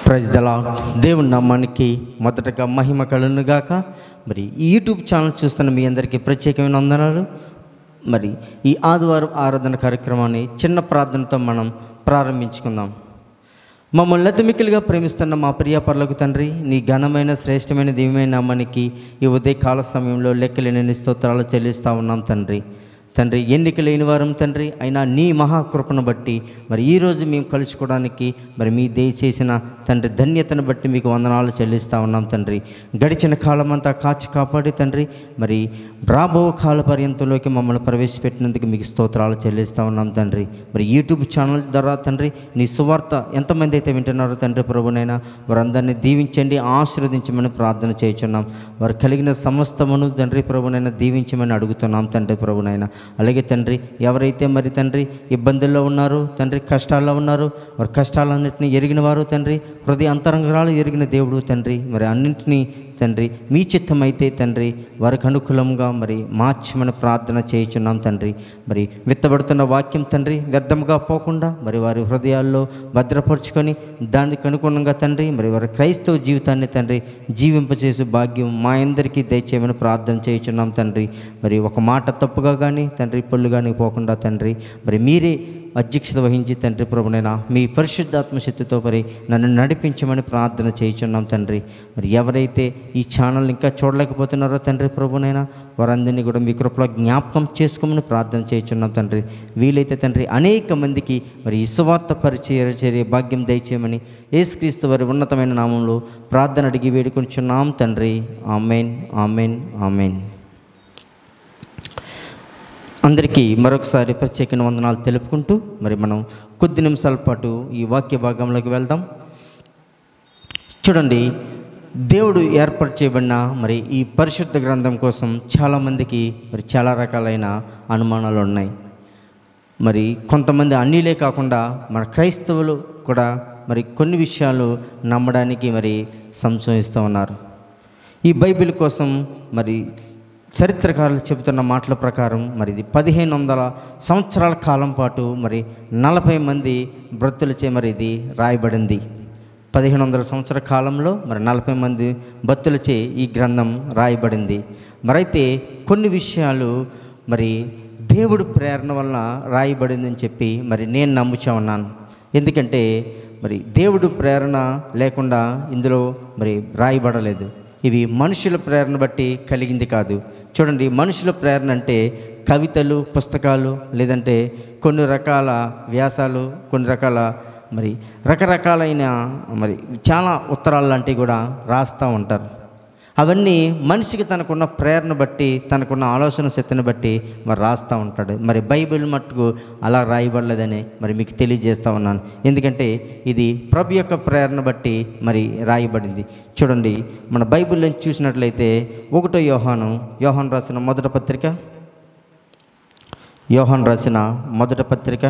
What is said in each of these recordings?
praise దలా దేవుని నామానికి మొదటగా మహిమ కలునుగాక మరి ఈ యూట్యూబ్ ఛానల్ చూస్తున్న మీ అందరికీ ప్రత్యేకమైన వందనాలు మరి ఈ ఆదివారం ఆరాధన కార్యక్రమాన్ని చిన్న ప్రార్థనతో మనం ప్రారంభించుకుందాం మమ్మల్ని లతమిక్కులుగా ప్రేమిస్తున్న మా ప్రియ పర్లకు తండ్రి నీ ఘనమైన శ్రేష్టమైన దివ్యమైన నామానికి ఈ ఉదయ కాల సమయంలో లెక్కలేని స్తోత్రాలు చెల్లిస్తూ ఉన్నాం తండ్రి తండ్రి ఎన్నిక లేని వారం తండ్రి అయినా నీ మహాకృపను బట్టి మరి ఈరోజు మేము కలుసుకోవడానికి మరి మీ దయచేసిన తండ్రి ధన్యతను బట్టి మీకు వందనాలు చెల్లిస్తూ ఉన్నాం తండ్రి గడిచిన కాలమంతా కాచి కాపాడి తండ్రి మరి రాబో కాల పర్యంతంలోకి మమ్మల్ని ప్రవేశపెట్టినందుకు మీకు స్తోత్రాలు చెల్లిస్తూ ఉన్నాం తండ్రి మరి యూట్యూబ్ ఛానల్ ద్వారా తండ్రి నీ సువార్త ఎంతమంది అయితే వింటున్నారో తండ్రి ప్రభునైనా వారందరినీ దీవించండి ఆశీర్వదించమని ప్రార్థన చేయుచున్నాం వారు కలిగిన సమస్తమును తండ్రి ప్రభునైనా దీవించమని అడుగుతున్నాం తండ్రి ప్రభునైనా అలాగే తండ్రి ఎవరైతే మరి తండ్రి ఇబ్బందుల్లో ఉన్నారో తండ్రి కష్టాల్లో ఉన్నారో వారి కష్టాలన్నింటినీ ఎరిగిన వారు తండ్రి హృదయ అంతరంగరాలు ఎరిగిన దేవుడు తండ్రి మరి అన్నింటినీ తండ్రి మీ చిత్తమైతే తండ్రి వారికి అనుకూలంగా మరి మార్చమని ప్రార్థన చేయుచున్నాం తండ్రి మరి విత్తబడుతున్న వాక్యం తండ్రి వ్యర్థంగా పోకుండా మరి వారి హృదయాల్లో భద్రపరుచుకొని దానికి అనుగుణంగా తండ్రి మరి వారి క్రైస్తవ జీవితాన్ని తండ్రి జీవింపచేసే భాగ్యం మా అందరికీ దయచేయమని ప్రార్థన చేయుచున్నాం తండ్రి మరి ఒక మాట తప్పుగా కానీ తండ్రి పొల్లు కానీ పోకుండా తండ్రి మరి మీరే అధ్యక్షత వహించి తండ్రి ప్రభునైనా మీ పరిశుద్ధాత్మ శక్తితో మరి నన్ను నడిపించమని ప్రార్థన చేయుచున్నాం తండ్రి మరి ఎవరైతే ఈ ఛానల్ ఇంకా చూడలేకపోతున్నారో తండ్రి ప్రభునైనా వారందరినీ కూడా మీ కృపలో జ్ఞాపకం చేసుకోమని ప్రార్థన చేయుచున్నాం తండ్రి వీలైతే తండ్రి అనేక మందికి మరి ఇసువార్త పరిచయ చర్య భాగ్యం దయచేయమని యేసుక్రీస్తు వారి ఉన్నతమైన నామంలో ప్రార్థన అడిగి వేడుకొంచున్నాం తండ్రి ఆమెన్ ఆమెన్ ఆమెన్ అందరికీ మరొకసారి ప్రత్యేకమైన వందనాలు తెలుపుకుంటూ మరి మనం కొద్ది నిమిషాల పాటు ఈ వాక్య భాగంలోకి వెళ్దాం చూడండి దేవుడు ఏర్పాటు చేయబడిన మరి ఈ పరిశుద్ధ గ్రంథం కోసం చాలామందికి మరి చాలా రకాలైన అనుమానాలు ఉన్నాయి మరి కొంతమంది అన్నిలే కాకుండా మన క్రైస్తవులు కూడా మరి కొన్ని విషయాలు నమ్మడానికి మరి సంశయిస్తూ ఉన్నారు ఈ బైబిల్ కోసం మరి చరిత్రకారులు చెబుతున్న మాటల ప్రకారం మరి ఇది పదిహేను వందల సంవత్సరాల కాలం పాటు మరి నలభై మంది భక్తులచే మరి ఇది రాయబడింది పదిహేను వందల సంవత్సరాల కాలంలో మరి నలభై మంది భక్తులచే ఈ గ్రంథం రాయబడింది మరైతే కొన్ని విషయాలు మరి దేవుడు ప్రేరణ వలన రాయబడిందని చెప్పి మరి నేను నమ్ముచా ఉన్నాను ఎందుకంటే మరి దేవుడు ప్రేరణ లేకుండా ఇందులో మరి రాయబడలేదు ఇవి మనుషుల ప్రేరణ బట్టి కలిగింది కాదు చూడండి మనుషుల ప్రేరణ అంటే కవితలు పుస్తకాలు లేదంటే కొన్ని రకాల వ్యాసాలు కొన్ని రకాల మరి రకరకాలైన మరి చాలా ఉత్తరాలు లాంటివి కూడా రాస్తూ ఉంటారు అవన్నీ మనిషికి తనకున్న ప్రేరణ బట్టి తనకున్న ఆలోచన శక్తిని బట్టి మరి రాస్తూ ఉంటాడు మరి బైబిల్ మట్టుకు అలా రాయబడలేదని మరి మీకు తెలియజేస్తూ ఉన్నాను ఎందుకంటే ఇది ప్రభు యొక్క ప్రేరణ బట్టి మరి రాయబడింది చూడండి మన బైబిల్లో చూసినట్లయితే ఒకటో యోహాను యోహాన్ రాసిన మొదటి పత్రిక యోహాన్ రాసిన మొదటి పత్రిక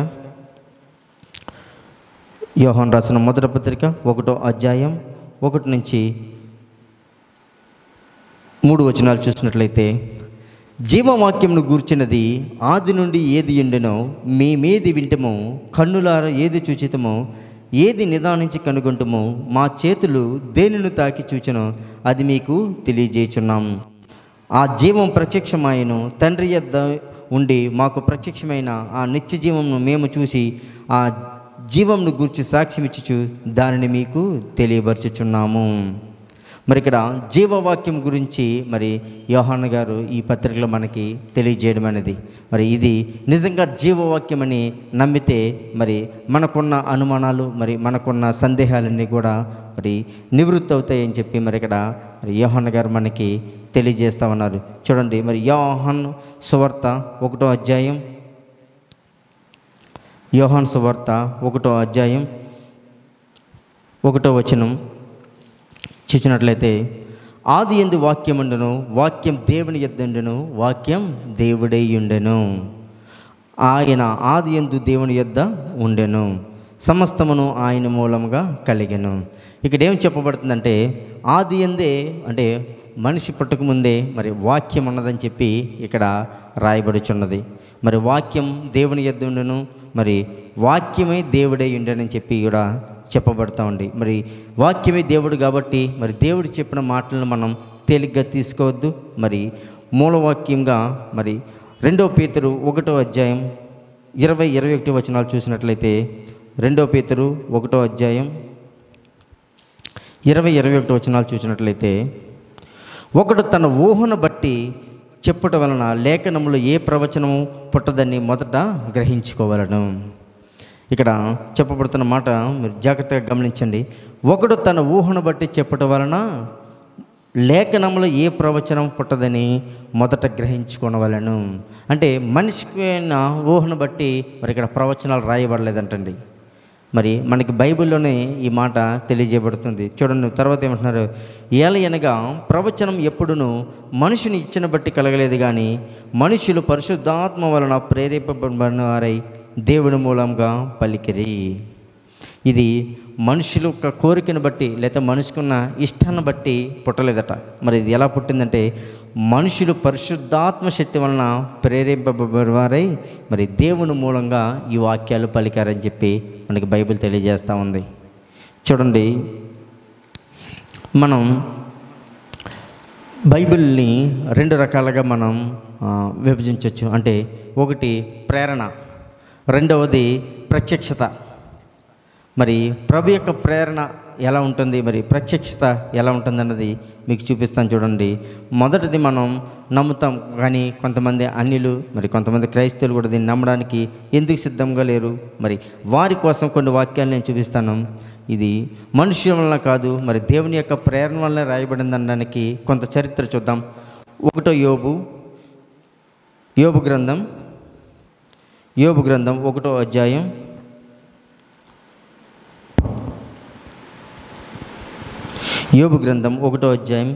యోహాన్ రాసిన మొదటి పత్రిక ఒకటో అధ్యాయం ఒకటి నుంచి మూడు వచనాలు చూసినట్లయితే జీవవాక్యంను గూర్చినది ఆది నుండి ఏది ఎండెనో మేమేది వింటమో కన్నులార ఏది చూచితమో ఏది నిదానించి కనుగొంటమో మా చేతులు దేనిని తాకి చూచనో అది మీకు తెలియజేయుచున్నాం ఆ జీవం ప్రత్యక్షమాయను తండ్రి యొద్ద ఉండి మాకు ప్రత్యక్షమైన ఆ నిత్య జీవంను మేము చూసి ఆ జీవంను గూర్చి సాక్ష్యం ఇచ్చుచు దానిని మీకు తెలియపరచుచున్నాము మరి ఇక్కడ జీవవాక్యం గురించి మరి యోహాన్ గారు ఈ పత్రికలో మనకి తెలియజేయడం అనేది మరి ఇది నిజంగా జీవవాక్యం అని నమ్మితే మరి మనకున్న అనుమానాలు మరి మనకున్న సందేహాలన్నీ కూడా మరి నివృత్తి అవుతాయని చెప్పి మరి ఇక్కడ మరి యోహాన్ గారు మనకి తెలియజేస్తా ఉన్నారు చూడండి మరి యోహాన్ సువార్త ఒకటో అధ్యాయం యోహాన్ సువార్త ఒకటో అధ్యాయం ఒకటో వచనం చూసినట్లయితే ఆది ఎందు వాక్యం ఉండెను వాక్యం దేవుని ఎద్దుండెను వాక్యం దేవుడై ఉండెను ఆయన ఆది ఎందు దేవుని యొద్ద ఉండెను సమస్తమును ఆయన మూలముగా కలిగెను ఇక్కడ ఏం చెప్పబడుతుందంటే ఆది ఎందే అంటే మనిషి పుట్టకముందే మరి వాక్యం ఉన్నదని చెప్పి ఇక్కడ రాయబడుచున్నది మరి వాక్యం దేవుని యొద్ద ఉండెను మరి వాక్యమే దేవుడై ఉండనని చెప్పి కూడా చెప్పబడతా ఉంది మరి వాక్యమే దేవుడు కాబట్టి మరి దేవుడు చెప్పిన మాటలను మనం తేలిగ్గా తీసుకోవద్దు మరి మూలవాక్యంగా మరి రెండో పేతురు ఒకటో అధ్యాయం ఇరవై ఇరవై ఒకటి వచనాలు చూసినట్లయితే రెండో పేతురు ఒకటో అధ్యాయం ఇరవై ఇరవై ఒకటి వచనాలు చూసినట్లయితే ఒకడు తన ఊహను బట్టి చెప్పుట వలన లేఖనములో ఏ ప్రవచనము పుట్టదని మొదట గ్రహించుకోవలను ఇక్కడ చెప్పబడుతున్న మాట మీరు జాగ్రత్తగా గమనించండి ఒకడు తన ఊహను బట్టి చెప్పటం వలన లేఖనంలో ఏ ప్రవచనం పుట్టదని మొదట గ్రహించుకోనవలను అంటే మనిషికి అయిన ఊహను బట్టి మరి ఇక్కడ ప్రవచనాలు రాయబడలేదంటండి మరి మనకి బైబిల్లోనే ఈ మాట తెలియజేయబడుతుంది చూడండి తర్వాత ఏమంటున్నారు ఏలయనగా ప్రవచనం ఎప్పుడును మనుషుని ఇచ్చిన బట్టి కలగలేదు కానీ మనుషులు పరిశుద్ధాత్మ వలన ప్రేరేపబడిన వారై దేవుని మూలంగా పలికిరి ఇది మనుషుల యొక్క కోరికను బట్టి లేదా మనిషికున్న ఇష్టాన్ని బట్టి పుట్టలేదట మరి ఇది ఎలా పుట్టిందంటే మనుషులు పరిశుద్ధాత్మ శక్తి వలన ప్రేరేపింపబడిన వారై మరి దేవుని మూలంగా ఈ వాక్యాలు పలికారని చెప్పి మనకి బైబిల్ తెలియజేస్తూ ఉంది చూడండి మనం బైబిల్ని రెండు రకాలుగా మనం ఆ, విభజించవచ్చు అంటే ఒకటి ప్రేరణ రెండవది ప్రత్యక్షత మరి ప్రభు యొక్క ప్రేరణ ఎలా ఉంటుంది మరి ప్రత్యక్షత ఎలా ఉంటుంది అన్నది మీకు చూపిస్తాను చూడండి మొదటిది మనం నమ్ముతాం కానీ కొంతమంది అన్యులు మరి కొంతమంది క్రైస్తవులు కూడా దీన్ని నమ్మడానికి ఎందుకు సిద్ధంగా లేరు మరి వారి కోసం కొన్ని వాక్యాలు నేను చూపిస్తాను ఇది మనుష్యుల వలన కాదు మరి దేవుని యొక్క ప్రేరణ వల్ల రాయబడింది అనడానికి కొంత చరిత్ర చూద్దాం ఒకటో యోబు యోబు గ్రంథం యోబు గ్రంథం ఒకటో అధ్యాయం యోబు గ్రంథం ఒకటో అధ్యాయం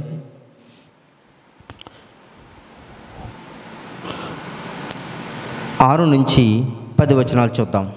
ఆరు నుంచి పది వచనాలు చూద్దాం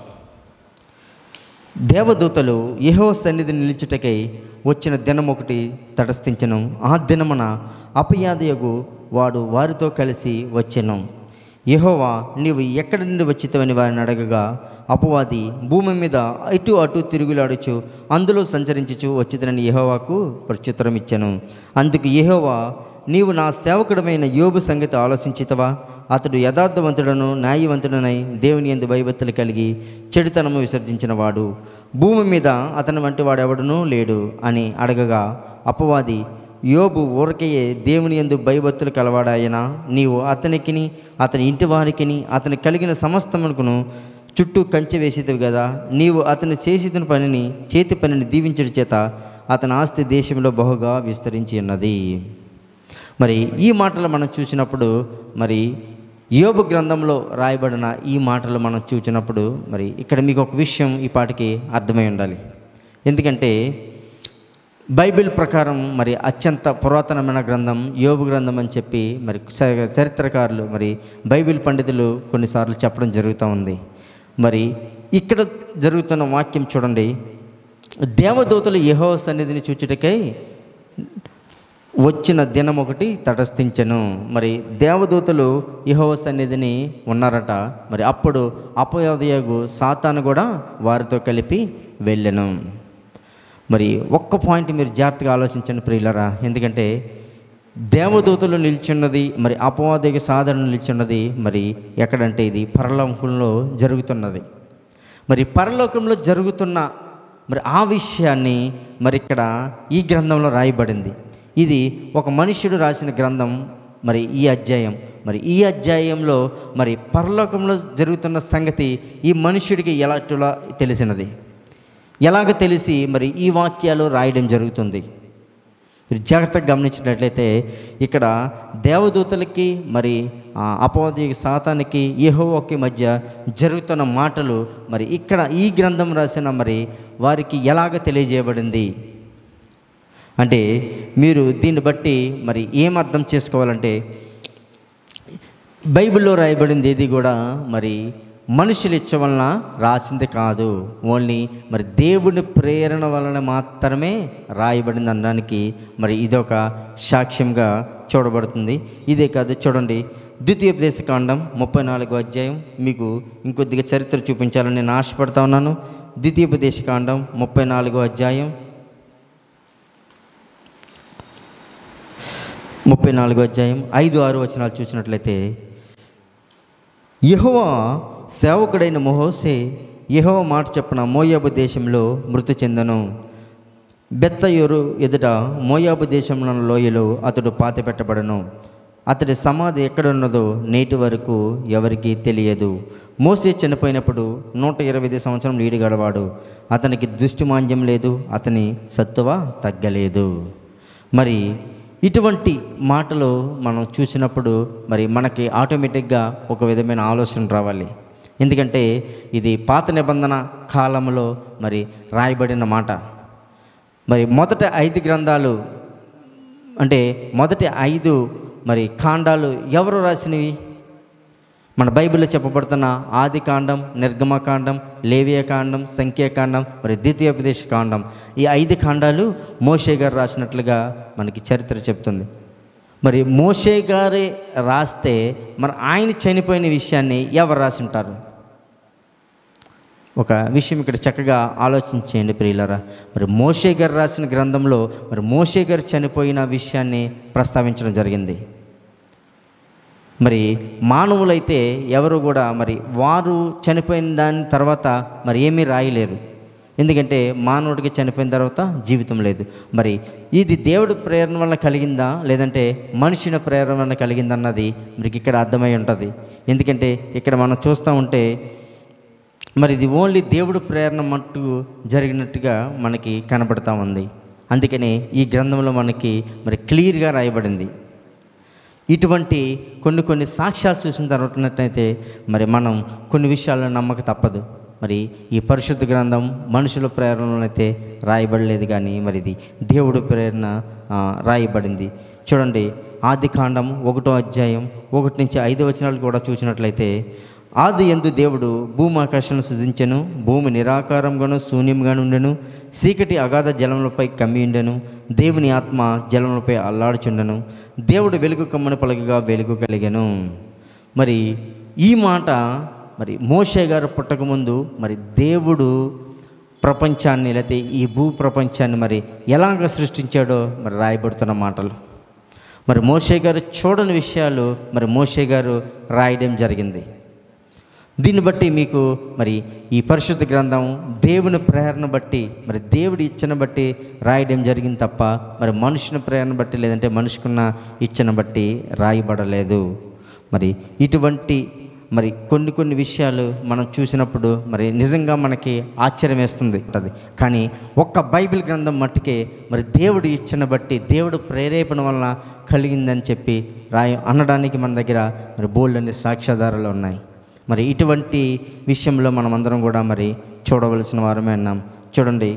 దేవదూతలు యెహో సన్నిధి నిలుచుటకై వచ్చిన దినం ఒకటి తటస్థించను ఆ దినమున అపయాదయగు వాడు వారితో కలిసి వచ్చెను యెహోవా నీవు ఎక్కడి నుండి వచ్చితవని వారిని అడగగా అపవాది భూమి మీద ఇటు అటు తిరుగులాడుచు అందులో సంచరించుచు వచ్చితనని యెహోవాకు ప్రత్యుత్తరం ఇచ్చాను అందుకు యెహోవా నీవు నా సేవకుడమైన యోబు సంగతి ఆలోచించితవా అతడు యథార్థవంతుడను న్యాయవంతుడనై దేవుని ఎందు భయభక్తులు కలిగి చెడుతనము విసర్జించిన వాడు భూమి మీద అతని వంటి వాడెవడనూ లేడు అని అడగగా అపవాది యోబు ఊరకయే దేవుని ఎందు భయభక్తులు కలవాడాయన నీవు అతనికిని అతని ఇంటి వారికిని అతని కలిగిన సమస్తమునకును చుట్టూ కంచె వేసేదివి కదా నీవు అతని చేసిన పనిని చేతి పనిని దీవించడం చేత అతని ఆస్తి దేశంలో బహుగా విస్తరించి ఉన్నది మరి ఈ మాటలు మనం చూసినప్పుడు మరి యోబు గ్రంథంలో రాయబడిన ఈ మాటలు మనం చూసినప్పుడు మరి ఇక్కడ మీకు ఒక విషయం ఈ పాటికి అర్థమై ఉండాలి ఎందుకంటే బైబిల్ ప్రకారం మరి అత్యంత పురాతనమైన గ్రంథం యోబు గ్రంథం అని చెప్పి మరి చ- చరిత్రకారులు మరి బైబిల్ పండితులు కొన్నిసార్లు చెప్పడం జరుగుతూ ఉంది మరి ఇక్కడ జరుగుతున్న వాక్యం చూడండి దేవదూతలు యెహోవా సన్నిధిని చూచుటకై వచ్చిన దినం ఒకటి తటస్థించను మరి దేవదూతలు యెహోవా సన్నిధిని ఉన్నారట మరి అప్పుడు అపయోదయగు సాతాను కూడా వారితో కలిపి వెళ్ళెను మరి ఒక్క పాయింట్ మీరు జాగ్రత్తగా ఆలోచించండి ప్రియులరా ఎందుకంటే దేవదూతలు నిల్చున్నది మరి అపవాదిక సాధన నిల్చున్నది మరి ఎక్కడంటే ఇది పరలోకంలో జరుగుతున్నది మరి పరలోకంలో జరుగుతున్న మరి ఆ విషయాన్ని మరి ఇక్కడ ఈ గ్రంథంలో రాయబడింది ఇది ఒక మనుష్యుడు రాసిన గ్రంథం మరి ఈ అధ్యాయం మరి ఈ అధ్యాయంలో మరి పరలోకంలో జరుగుతున్న సంగతి ఈ మనుష్యుడికి ఎలాంటిలా తెలిసినది ఎలాగ తెలిసి మరి ఈ వాక్యాలు రాయడం జరుగుతుంది మీరు జాగ్రత్తగా గమనించినట్లయితే ఇక్కడ దేవదూతలకి మరి ఆ అపవాది సాతానికి యెహోవాకి మధ్య జరుగుతున్న మాటలు మరి ఇక్కడ ఈ గ్రంథం రాసిన మరి వారికి ఎలాగ తెలియజేయబడింది అంటే మీరు దీన్ని బట్టి మరి ఏం అర్థం చేసుకోవాలంటే బైబిల్లో రాయబడింది ఏది కూడా మరి మనుషులు ఇచ్చ వలన రాసింది కాదు ఓన్లీ మరి దేవుని ప్రేరణ వలన మాత్రమే రాయబడింది అనడానికి మరి ఇదొక సాక్ష్యంగా చూడబడుతుంది ఇదే కాదు చూడండి ద్వితీయోపదేశ కాండం ముప్పై నాలుగో అధ్యాయం మీకు ఇంకొద్దిగా చరిత్ర చూపించాలని నేను ఆశపడతా ఉన్నాను ద్వితీయోపదేశ కాండం ముప్పై నాలుగో అధ్యాయం ముప్పై నాలుగో అధ్యాయం ఐదు ఆరు వచనాలు చూసినట్లయితే యెహోవా సేవకుడైన మొహోసే యెహోవా మాట చెప్పిన మోయాబు దేశంలో మృతి చెందను బెత్తయూరు ఎదుట మోయాబు దేశంలో లోయలో అతడు పాతి పెట్టబడను అతడి సమాధి ఎక్కడున్నదో నేటి వరకు ఎవరికీ తెలియదు మోసే చనిపోయినప్పుడు నూట ఇరవై ఐదు సంవత్సరం ఈడు గలవాడు అతనికి దృష్టిమాంద్యం లేదు అతని సత్తువ తగ్గలేదు మరి ఇటువంటి మాటలు మనం చూసినప్పుడు మరి మనకి ఆటోమేటిక్గా ఒక విధమైన ఆలోచన రావాలి ఎందుకంటే ఇది పాత నిబంధన కాలంలో మరి రాయబడిన మాట మరి మొదట ఐదు గ్రంథాలు అంటే మొదటి ఐదు మరి కాండాలు ఎవరు రాసినవి మన బైబిల్లో చెప్పబడుతున్న ఆది కాండం నిర్గమకాండం లేవియ కాండం సంఖ్యాకాండం మరి ద్వితీయోపదేశ కాండం ఈ ఐదు కాండాలు మోషే గారు రాసినట్లుగా మనకి చరిత్ర చెప్తుంది మరి మోషే గారే రాస్తే మరి ఆయన చనిపోయిన విషయాన్ని ఎవరు రాసి ఉంటారు ఒక విషయం ఇక్కడ చక్కగా ఆలోచించేయండి ప్రియులరా మరి మోషే గారు రాసిన గ్రంథంలో మరి మోషే గారు చనిపోయిన విషయాన్ని ప్రస్తావించడం జరిగింది మరి మానవులైతే ఎవరు కూడా మరి వారు చనిపోయిన దాని తర్వాత మరి ఏమీ రాయలేరు ఎందుకంటే మానవుడికి చనిపోయిన తర్వాత జీవితం లేదు మరి ఇది దేవుడి ప్రేరణ వల్ల కలిగిందా లేదంటే మనిషిని ప్రేరణ వల్ల కలిగిందా అన్నది మీకు ఇక్కడ అర్థమై ఉంటుంది ఎందుకంటే ఇక్కడ మనం చూస్తూ ఉంటే మరి ఇది ఓన్లీ దేవుడు ప్రేరణ మట్టు జరిగినట్టుగా మనకి కనబడతా ఉంది అందుకనే ఈ గ్రంథంలో మనకి మరి క్లియర్గా రాయబడింది ఇటువంటి కొన్ని కొన్ని సాక్ష్యాలు చూసిన తర్వాతనైతే మరి మనం కొన్ని విషయాలను నమ్మక తప్పదు మరి ఈ పరిశుద్ధ గ్రంథం మనుషుల ప్రేరణలో అయితే రాయబడలేదు కానీ మరి ఇది దేవుడు ప్రేరణ ఆ, రాయబడింది చూడండి ఆది కాండం ఒకటో అధ్యాయం ఒకటి నుంచి ఐదు వచనాలు కూడా చూసినట్లయితే ఆది ఎందు దేవుడు భూమి ఆకాశాలను సృజించెను భూమి నిరాకారంగాను శూన్యంగాను ఉండెను చీకటి అగాధ జలములపై కమ్మి ఉండెను దేవుని ఆత్మ జలములపై అల్లాడుచుండెను దేవుడు వెలుగు కమ్మని పలకగా వెలుగు కలిగెను మరి ఈ మాట మరి మోషే గారు పుట్టకముందు మరి దేవుడు ప్రపంచాన్ని లేకపోతే ఈ భూ ప్రపంచాన్ని మరి ఎలాగ సృష్టించాడో మరి రాయబడుతున్న మాటలు మరి మోషే గారు చూడని విషయాలు మరి మోషే గారు రాయడం జరిగింది దీన్ని బట్టి మీకు మరి ఈ పరిశుద్ధ గ్రంథం దేవుని ప్రేరణ బట్టి మరి దేవుడి ఇచ్చను బట్టి రాయడం జరిగింది తప్ప మరి మనుషుని ప్రేరణ బట్టి లేదంటే మనిషికున్న ఇచ్చను బట్టి రాయబడలేదు మరి ఇటువంటి మరి కొన్ని కొన్ని విషయాలు మనం చూసినప్పుడు మరి నిజంగా మనకి ఆశ్చర్యం వేస్తుంది ఉంటుంది కానీ ఒక్క బైబిల్ గ్రంథం మట్టుకే మరి దేవుడు ఇచ్చిన బట్టి దేవుడు ప్రేరేపణ వలన కలిగిందని చెప్పి రాయ అనడానికి మన దగ్గర మరి బోల్డ్ అనే సాక్ష్యాధారాలు ఉన్నాయి మరి ఇటువంటి విషయంలో మనం అందరం కూడా మరి చూడవలసిన వారమే అన్నాం చూడండి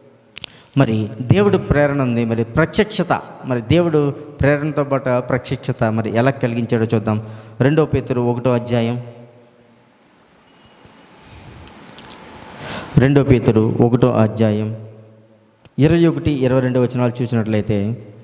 మరి దేవుడు ప్రేరణ ఉంది మరి ప్రత్యక్షత మరి దేవుడు ప్రేరణతో పాటు ప్రత్యక్షత మరి ఎలా కలిగించాడో చూద్దాం రెండో పేతురు ఒకటో అధ్యాయం రెండో పేతురు ఒకటో అధ్యాయం ఇరవై ఒకటి ఇరవై రెండు వచనాలు చూసినట్లయితే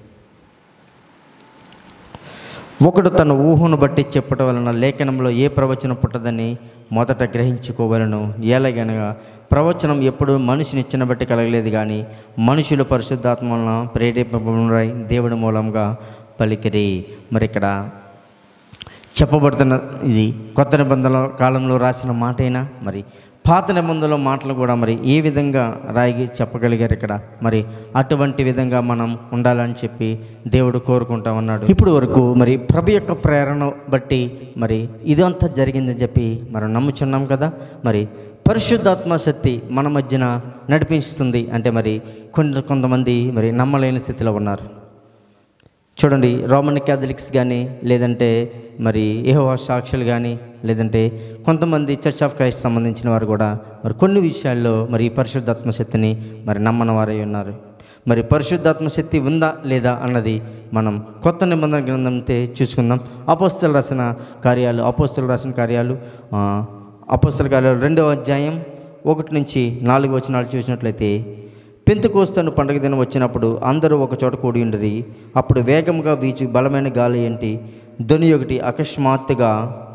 ఒకడు తన ఊహను బట్టి చెప్పటం వలన లేఖనంలో ఏ ప్రవచనం పుట్టదని మొదట గ్రహించుకోవలను ఎలాగనగా ప్రవచనం ఎప్పుడు మనిషిని ఇచ్చిన బట్టి కలగలేదు కానీ మనుషులు పరిశుద్ధాత్మ వలన ప్రేరేపబడినై దేవుడి మూలంగా పలికిరి మరి ఇక్కడ చెప్పబడుతున్న ఇది కొత్త నిబంధనల కాలంలో రాసిన మాట అయినా మరి పాత నిబంధనల మాటలు కూడా మరి ఏ విధంగా రాయి చెప్పగలిగారు ఇక్కడ మరి అటువంటి విధంగా మనం ఉండాలని చెప్పి దేవుడు కోరుకుంటా ఉన్నాడు ఇప్పుడు వరకు మరి ప్రభు యొక్క ప్రేరణ బట్టి మరి ఇదంతా జరిగిందని చెప్పి మనం నమ్ముచున్నాం కదా మరి పరిశుద్ధాత్మ శక్తి మన మధ్యన నడిపిస్తుంది అంటే మరి కొంత కొంతమంది మరి నమ్మలేని స్థితిలో ఉన్నారు చూడండి రోమన్ క్యాథలిక్స్ కానీ లేదంటే మరి ఏహోవా సాక్షులు కానీ లేదంటే కొంతమంది చర్చ్ ఆఫ్ క్రైస్ట్ సంబంధించిన వారు కూడా మరి కొన్ని విషయాల్లో మరి ఈ పరిశుద్ధాత్మ శక్తిని మరి నమ్మని వారై ఉన్నారు మరి పరిశుద్ధాత్మ శక్తి ఉందా లేదా అన్నది మనం కొత్త నిబంధన గ్రంథంతో చూసుకుందాం అపోస్తలు రాసిన కార్యాలు అపోస్తలు రాసిన కార్యాలు ఆ, అపోస్తల కార్యాలు రెండవ అధ్యాయం ఒకటి నుంచి నాలుగు వచనాలు చూసినట్లయితే పెంతుకోస్తను పండుగ దినం వచ్చినప్పుడు అందరూ ఒక చోట కూడి ఉండరి అప్పుడు వేగంగా వీచి బలమైన గాలి ఏంటి ధ్వని ఒకటి అకస్మాత్తుగా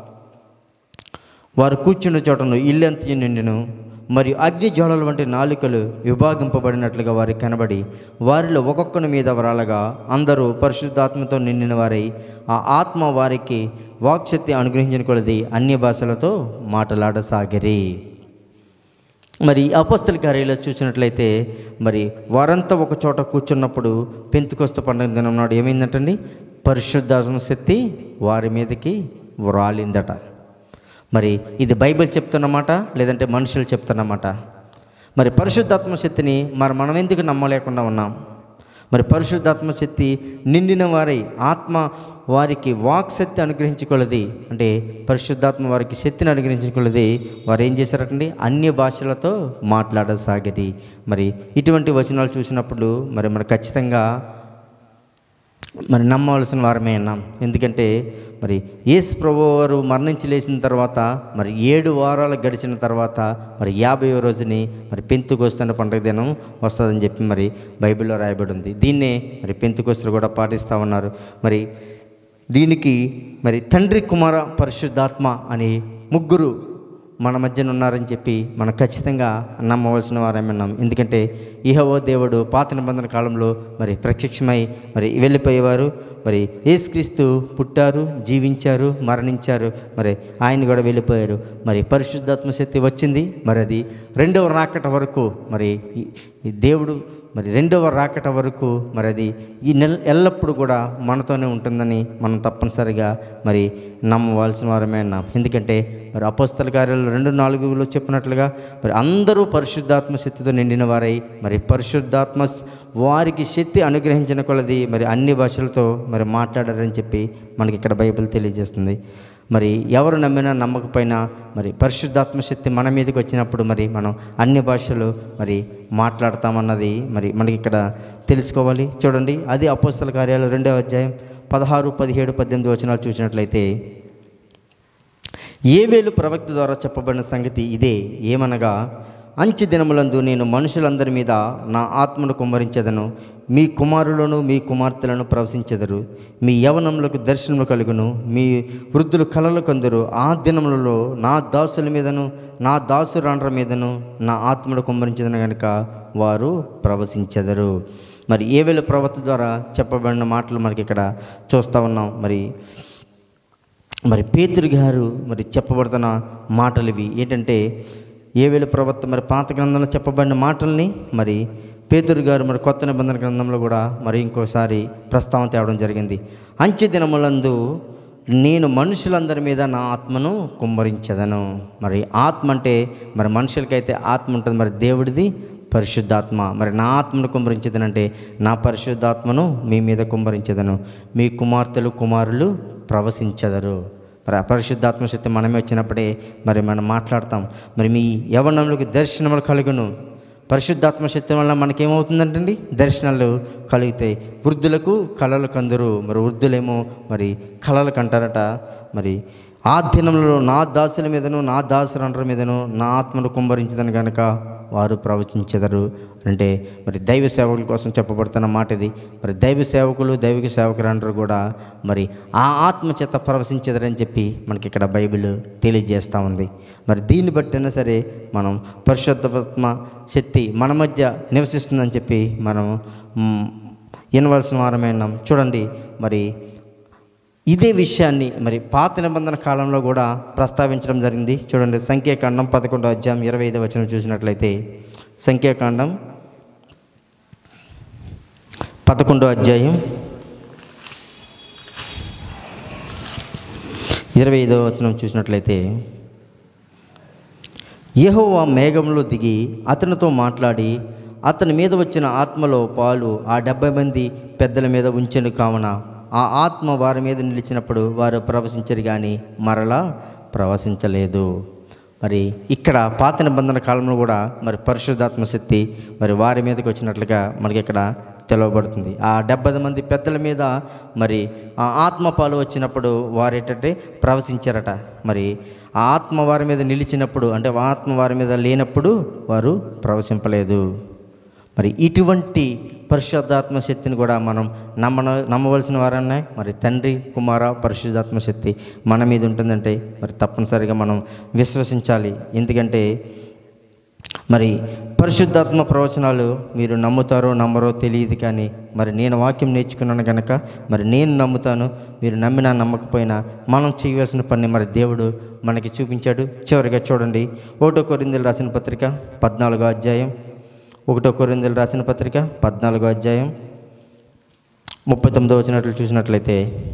వారు కూర్చున్న చోటను ఇల్లెంత నిండెను మరియు అగ్ని జ్వాలల వంటి నాలుకలు విభాగింపబడినట్లుగా వారికి కనబడి వారిలో ఒక్కొక్కని మీద వరాలగా అందరూ పరిశుద్ధాత్మతో నిండిన వారై ఆ ఆత్మ వారికి వాక్శక్తి అనుగ్రహించిన కొలది అన్య భాషలతో మాటలాడసాగిరి మరి అపస్తుల కార్యాలు చూసినట్లయితే మరి వారంతా ఒక చోట కూర్చున్నప్పుడు పెంతుకొస్త పండుగ దినం నాడు ఏమైందంటండి పరిశుద్ధాత్మ శక్తి వారి మీదకి వ్రాలిందట మరి ఇది బైబిల్ చెప్తున్నమాట లేదంటే మనుషులు చెప్తున్నమాట మరి పరిశుద్ధాత్మ శక్తిని మరి మనం ఎందుకు నమ్మలేకుండా ఉన్నాం మరి పరిశుద్ధాత్మ శక్తి నిండిన వారై ఆత్మ వారికి వాక్ శక్తి అనుగ్రహించుకొలది అంటే పరిశుద్ధాత్మ వారికి శక్తిని అనుగ్రహించుకొలది వారు ఏం చేశారటండి అన్య భాషలతో మాట్లాడసాగిరి మరి ఇటువంటి వచనాలు చూసినప్పుడు మరి మరి ఖచ్చితంగా మరి నమ్మవలసిన వారమే అన్నాం ఎందుకంటే మరి యేసు ప్రభు వారు మరణించి లేచిన తర్వాత మరి ఏడు వారాలు గడిచిన తర్వాత మరి యాభై రోజుని మరి పెంతుకొస్తున్న పండుగ దినం వస్తుందని చెప్పి మరి బైబిల్లో రాయబడి ఉంది దీన్నే మరి పెంతుకొస్తులు కూడా పాటిస్తూ ఉన్నారు మరి దీనికి మరి తండ్రి కుమార పరిశుద్ధాత్మ అని ముగ్గురు మన మధ్యన ఉన్నారని చెప్పి మనం ఖచ్చితంగా నమ్మవలసిన వారమన్నాం ఎందుకంటే ఇహవో దేవుడు పాత నిబంధన కాలంలో మరి ప్రత్యక్షమై మరి వెళ్ళిపోయేవారు మరి యేసుక్రీస్తు పుట్టారు జీవించారు మరణించారు మరి ఆయన కూడా వెళ్ళిపోయారు మరి పరిశుద్ధాత్మ శక్తి వచ్చింది మరి అది రెండవ రాకట వరకు మరి ఈ- ఈ దేవుడు మరి రెండవ రాకట వరకు మరి అది ఈ నెల ఎల్లప్పుడూ కూడా మనతోనే ఉంటుందని మనం తప్పనిసరిగా మరి నమ్మవలసిన వారమే అన్నాం ఎందుకంటే మరి అపోస్తల కార్యాలు రెండు నాలుగులో చెప్పినట్లుగా మరి అందరూ పరిశుద్ధాత్మ శక్తితో నిండిన వారై మరి పరిశుద్ధాత్మ స్- వారికి శక్తి అనుగ్రహించిన కొలది మరి అన్ని భాషలతో మరి మాట్లాడారని చెప్పి మనకి ఇక్కడ బైబిల్ తెలియజేస్తుంది మరి ఎవరు నమ్మినా నమ్మకపోయినా మరి పరిశుద్ధాత్మ శక్తి మన మీదకి వచ్చినప్పుడు మరి మనం అన్ని భాషలు మరి మాట్లాడతామన్నది మరి మనకి ఇక్కడ తెలుసుకోవాలి చూడండి అది అపోస్తల కార్యాలు రెండవ అధ్యాయం పదహారు పదిహేడు పద్దెనిమిది వచనాలు చూసినట్లయితే ఏ వేలు ప్రవక్త ద్వారా చెప్పబడిన సంగతి ఇదే ఏమనగా అంచె దినములందు నేను మనుషులందరి మీద నా ఆత్మను కుమ్మరించెదను మీ కుమారులను మీ కుమార్తెలను ప్రవశించెదరు మీ యవనములకు దర్శనము కలుగును మీ వృద్ధులు కలలు కొందరు ఆ దినములలో నా దాసుల మీదను నా దాసురాండ్ర మీదను నా ఆత్మను కుమ్మరించదను గనుక వారు ప్రవశించెదరు మరి ఏ వేలు ప్రవక్త ద్వారా చెప్పబడిన మాటలు మనకి ఇక్కడ చూస్తూ ఉన్నాం మరి మరి పేతురు గారు మరి చెప్పబడుతున్న మాటలు ఇవి ఏంటంటే ఏవేళ ప్రవక్త మరి పాత గ్రంథంలో చెప్పబడిన మాటల్ని మరి పేతురు గారు మరి కొత్త నిబంధన గ్రంథంలో కూడా మరి ఇంకోసారి ప్రస్తావన తేవడం జరిగింది అంచె దినములందు నేను మనుషులందరి మీద నా ఆత్మను కుమ్మరించదను మరి ఆత్మ అంటే మరి మనుషులకైతే ఆత్మ ఉంటుంది మరి దేవుడిది పరిశుద్ధాత్మ మరి నా ఆత్మను కుమ్మరించదనంటే నా పరిశుద్ధాత్మను మీ మీద కుమ్మరించదను మీ కుమార్తెలు కుమారులు ప్రవశించదరు మరి ఆ పరిశుద్ధాత్మ శక్తి మనమే వచ్చినప్పుడే మరి మనం మాట్లాడతాం మరి మీ యవనంలోకి దర్శనములు కలుగును పరిశుద్ధాత్మ శక్తి వల్ల మనకేమవుతుందంటండి దర్శనాలు కలుగుతాయి వృద్ధులకు కళలు కందరు మరి వృద్ధులేమో మరి కళలు కంటారట మరి ఆ దినంలో నా దాసుల మీదను నా దాసులందరి మీదను నా ఆత్మను కుమ్మరించదని కనుక వారు ప్రవచించెదరు అంటే మరి దైవ సేవకుల కోసం చెప్పబడుతున్న మాట ఇది మరి దైవ సేవకులు దైవిక సేవకులందరూ కూడా మరి ఆ ఆత్మ చేత ప్రవశించదరని చెప్పి మనకి ఇక్కడ బైబిల్ తెలియజేస్తూ ఉంది మరి దీన్ని బట్టైనా సరే మనం పరిశుద్ధాత్మ శక్తి మన మధ్య నివసిస్తుందని చెప్పి మనం మ్, వినవలసిన వారమే ఉన్నాం చూడండి మరి ఇదే విషయాన్ని మరి పాత నిబంధన కాలంలో కూడా ప్రస్తావించడం జరిగింది చూడండి సంఖ్యాకాండం పదకొండో అధ్యాయం ఇరవై ఐదు వచనం చూసినట్లయితే సంఖ్యాకాండం పదకొండో అధ్యాయం ఇరవై ఐదో వచనం చూసినట్లయితే యెహోవా మేఘంలో దిగి అతనితో మాట్లాడి అతని మీద వచ్చిన ఆత్మలో పాలు ఆ డెబ్బై మంది పెద్దల మీద ఉంచెను కావున ఆ ఆత్మ వారి మీద నిలిచినప్పుడు వారు ప్రవశించరు కానీ మరలా ప్రవశించలేదు మరి ఇక్కడ పాత నిబంధన కాలంలో కూడా మరి పరిశుద్ధాత్మ శక్తి మరి వారి మీదకి వచ్చినట్లుగా మనకి ఇక్కడ తెలవబడుతుంది ఆ డెబ్బై మంది పెద్దల మీద మరి ఆ ఆత్మ పాలు వచ్చినప్పుడు వారు ఏంటంటే ప్రవశించారట మరి ఆ ఆత్మ వారి మీద నిలిచినప్పుడు అంటే ఆ ఆత్మ వారి మీద లేనప్పుడు వారు ప్రవశింపలేదు మరి ఇటువంటి పరిశుద్ధాత్మ శక్తిని కూడా మనం నమ్మ నమ్మవలసిన వారన్నా మరి తండ్రి కుమార పరిశుద్ధాత్మ శక్తి మన మీద ఉంటుందంటే మరి తప్పనిసరిగా మనం విశ్వసించాలి ఎందుకంటే మరి పరిశుద్ధాత్మ ప్రవచనాలు మీరు నమ్ముతారో నమ్మరో తెలియదు కానీ మరి నేను వాక్యం నేర్చుకున్నాను కనుక మరి నేను నమ్ముతాను మీరు నమ్మినా నమ్మకపోయినా మనం చేయవలసిన పని మరి దేవుడు మనకి చూపించాడు చివరిగా చూడండి ఒకటో కొరిందులు రాసిన పత్రిక పద్నాలుగో అధ్యాయం ఒకటో కొరిందులు రాసిన పత్రిక పద్నాలుగో అధ్యాయం ముప్పై తొమ్మిదో వచ్చినట్లు చూసినట్లయితే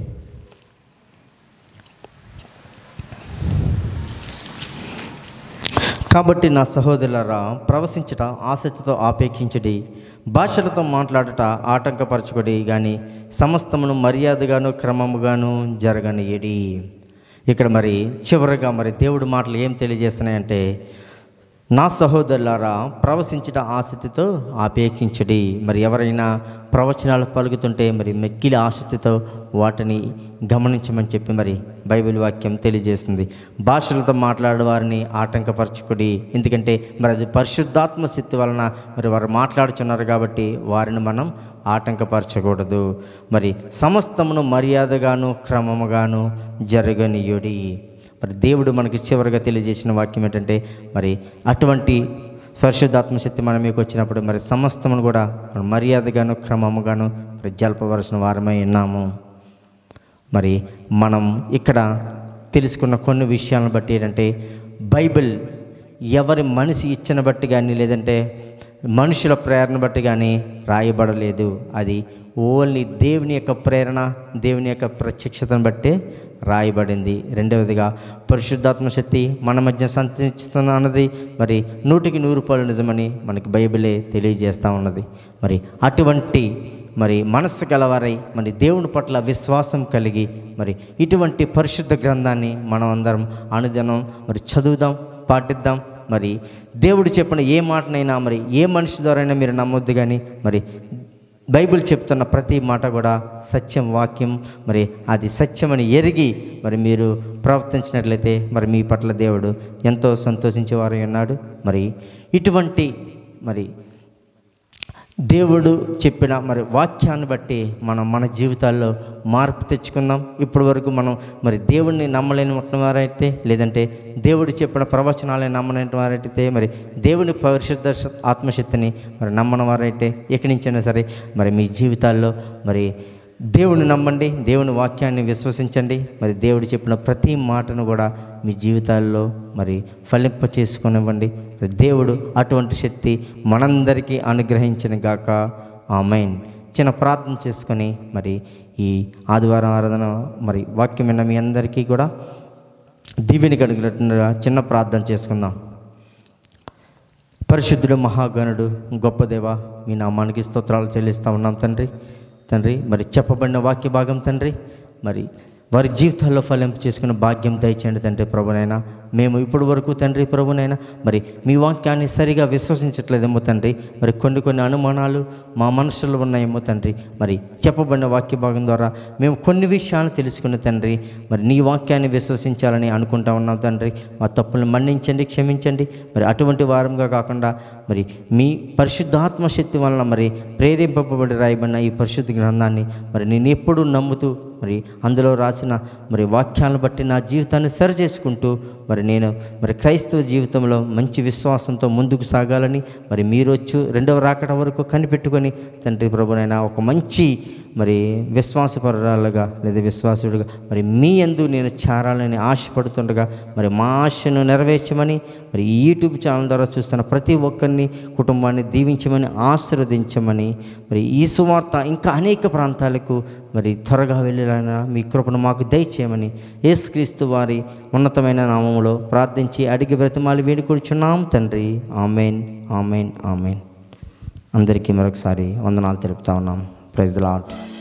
కాబట్టి నా సహోదరులారా ప్రవశించుట ఆసక్తితో ఆపేక్షించడి భాషలతో మాట్లాడుట ఆటంకపరచుకొడి కానీ సమస్తమును మర్యాదగాను క్రమముగాను జరగనియడి ఇక్కడ మరి చివరిగా మరి దేవుడి మాటలు ఏం తెలియజేస్తున్నాయంటే నా సహోదరులారా ప్రవశించుట ఆసక్తితో ఆపేక్షించడి మరి ఎవరైనా ప్రవచనాలు పలుకుతుంటే మరి మెక్కిలి ఆసక్తితో వాటిని గమనించమని చెప్పి మరి బైబిల్ వాక్యం తెలియజేస్తుంది భాషలతో మాట్లాడే వారిని ఆటంకపరచుకుడి ఎందుకంటే మరి అది పరిశుద్ధాత్మ శక్తి వలన మరి వారు మాట్లాడుచున్నారు కాబట్టి వారిని మనం ఆటంకపరచకూడదు మరి సమస్తమును మర్యాదగాను క్రమముగాను జరగనీయుడి మరి దేవుడు మనకి చివరిగా తెలియజేసిన వాక్యం ఏంటంటే మరి అటువంటి పరిశుద్ధాత్మ శక్తి మన మీకు వచ్చినప్పుడు మరి సమస్తమును కూడా మనం మర్యాదగాను క్రమముగాను మరి జలపవలసిన వారమై ఉన్నాము మరి మనం ఇక్కడ తెలుసుకున్న కొన్ని విషయాలను బట్టి ఏంటంటే బైబిల్ ఎవరి మనిషి ఇచ్చిన బట్టి కానీ లేదంటే మనుషుల ప్రేరణ బట్టి కానీ రాయబడలేదు అది ఓన్లీ దేవుని యొక్క ప్రేరణ దేవుని యొక్క ప్రత్యక్షతను బట్టే రాయబడింది రెండవదిగా పరిశుద్ధాత్మ శక్తి మన మధ్య సంచరిస్తున్న అన్నది మరి నూటికి నూరు రూపాయలు నిజమని మనకి బైబిలే తెలియజేస్తూ ఉన్నది మరి అటువంటి మరి మనస్సు గలవారై మరి దేవుని పట్ల విశ్వాసం కలిగి మరి ఇటువంటి పరిశుద్ధ గ్రంథాన్ని మనం అందరం అనుదినం మరి చదువుదాం పాటిద్దాం మరి దేవుడు చెప్పిన ఏ మాటనైనా మరి ఏ మనిషి ద్వారైనా మీరు నమ్మొద్దు కానీ మరి బైబిల్ చెప్తున్న ప్రతి మాట కూడా సత్యం వాక్యం మరి అది సత్యమని ఎరిగి మరి మీరు ప్రవర్తించినట్లయితే మరి మీ పట్ల దేవుడు ఎంతో సంతోషించేవారు ఉన్నాడు మరి ఇటువంటి మరి దేవుడు చెప్పిన మరి వాక్యాన్ని బట్టి మనం మన జీవితాల్లో మార్పు తెచ్చుకుందాం ఇప్పటి వరకు మనం మరి దేవుడిని నమ్మలేని వారైతే లేదంటే దేవుడు చెప్పిన ప్రవచనాలని నమ్మలేని వారైతే మరి దేవుని పరిశుద్ధ ఆత్మశక్తిని మరి నమ్మని వారైతే ఎక్కడి నుంచైనా సరే మరి మీ జీవితాల్లో మరి దేవుని నమ్మండి దేవుని వాక్యాన్ని విశ్వసించండి మరి దేవుడు చెప్పిన ప్రతి మాటను కూడా మీ జీవితాల్లో మరి ఫలింప చేసుకునివ్వండి మరి దేవుడు అటువంటి శక్తి మనందరికీ అనుగ్రహించిన గాక ఆమెన్ చిన్న ప్రార్థన చేసుకొని మరి ఈ ఆదివారం ఆరాధన మరి వాక్యం విన్న మీ అందరికీ కూడా దీవెని కలిగినట్టుగా చిన్న ప్రార్థన చేసుకుందాం పరిశుద్ధుడు మహాగణుడు గొప్ప దేవ మీ నామానికి స్తోత్రాలు చెల్లిస్తూ ఉన్నాం తండ్రి తండ్రి మరి చెప్పబడిన వాక్య భాగం తండ్రి మరి వారి జీవితాల్లో ఫలింపు చేసుకున్న భాగ్యం దయచేయండి తండ్రి ప్రభునైనా మేము ఇప్పటి వరకు తండ్రి ప్రభునైనా మరి మీ వాక్యాన్ని సరిగా విశ్వసించట్లేదేమో తండ్రి మరి కొన్ని కొన్ని అనుమానాలు మా మనసులో ఉన్నాయేమో తండ్రి మరి చెప్పబడిన వాక్య భాగం ద్వారా మేము కొన్ని విషయాలు తెలుసుకున్న తండ్రి మరి నీ వాక్యాన్ని విశ్వసించాలని అనుకుంటా ఉన్నాం తండ్రి మా తప్పులను మన్నించండి క్షమించండి మరి అటువంటి వారంగా కాకుండా మరి మీ పరిశుద్ధాత్మ శక్తి వలన మరి ప్రేరేపింపబడి రాయబడిన ఈ పరిశుద్ధ గ్రంథాన్ని మరి నేను ఎప్పుడూ నమ్ముతూ మరి అందులో రాసిన మరి వాక్యాలను బట్టి నా జీవితాన్ని సరి చేసుకుంటూ మరి నేను మరి క్రైస్తవ జీవితంలో మంచి విశ్వాసంతో ముందుకు సాగాలని మరి మీరు వచ్చు రెండవ రాకడ వరకు కనిపెట్టుకొని తండ్రి ప్రభునైనా ఒక మంచి మరి విశ్వాసపరాలుగా లేదా విశ్వాసుడుగా మరి మీ అందు నేను చేరాలని ఆశపడుతుండగా మరి మా ఆశను నెరవేర్చమని మరి ఈ యూట్యూబ్ ఛానల్ ద్వారా చూస్తున్న ప్రతి ఒక్కరిని కుటుంబాన్ని దీవించమని ఆశీర్వదించమని మరి ఈ సువార్త ఇంకా అనేక ప్రాంతాలకు మరి త్వరగా వెళ్ళాలన్నా మీ కృపను మాకు దయచేయమని యేసుక్రీస్తు వారి ఉన్నతమైన నామములో ప్రార్థించి అడిగి బ్రతిమాలి వేడుకొడుచున్నాం తండ్రి ఆమెన్ ఆమెన్ ఆమెన్ అందరికీ మరొకసారి వందనాలు తెలుపుతా ఉన్నాం ప్రైజ్ ద లాట్